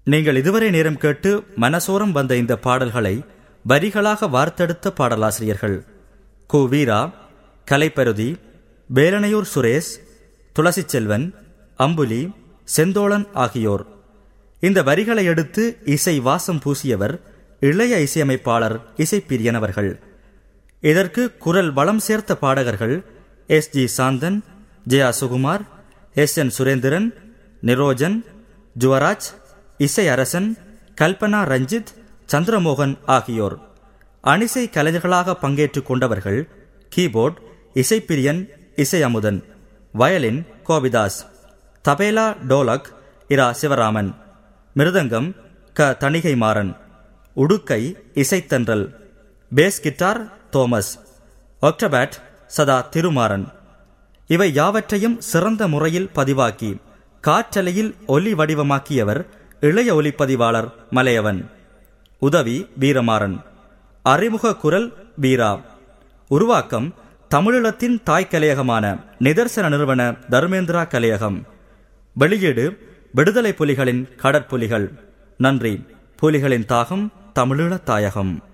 நீங்கள் இதுவரை நேரம் கேட்டு மனசோரம் வந்த இந்த பாடல்களை வரிகளாக வார்த்தெடுத்த பாடலாசிரியர்கள் கு வீரா கலைப்பருதி வேலனையூர் சுரேஷ் துளசி செல்வன் அம்புலி செந்தோழன் ஆகியோர் இந்த வரிகளை எடுத்து இசை வாசம் பூசியவர் இளைய இசையமைப்பாளர் இசைப்பிரியன் அவர்கள் இதற்கு குரல் வளம் சேர்த்த பாடகர்கள் S G Santhan Jaya Sukumar S N Surendran Nirojan Juvaraj இசை அரசன் கல்பனா ரஞ்சித் சந்திரமோகன் ஆகியோர் அணிசை கலைஞர்களாக பங்கேற்றுக் கொண்டவர்கள் கீபோர்ட் இசைப்பிரியன் இசை அமுதன் வயலின் கோபிதாஸ் தபேலா டோலக் இரா சிவராமன் மிருதங்கம் க தணிகை மாறன் உடுக்கை இசைத்தன்றல் bass guitar Thomas octopad Sadha Thirumaran இவை யாவற்றையும் சிறந்த முறையில் பதிவாக்கி காற்றலையில் ஒலி வடிவமாக்கியவர் இளைய ஒலிப்பதிவாளர் மலையவன் உதவி வீரமாறன் அறிமுக குரல் வீரா உருவாக்கம் தமிழீழத்தின் தாய் கலையகமான நிதர்சன நிறுவன தர்மேந்திரா கலையகம் வெளியீடு விடுதலை புலிகளின் கடற்புலிகள் நன்றி புலிகளின் தாகம் தமிழீழ தாயகம்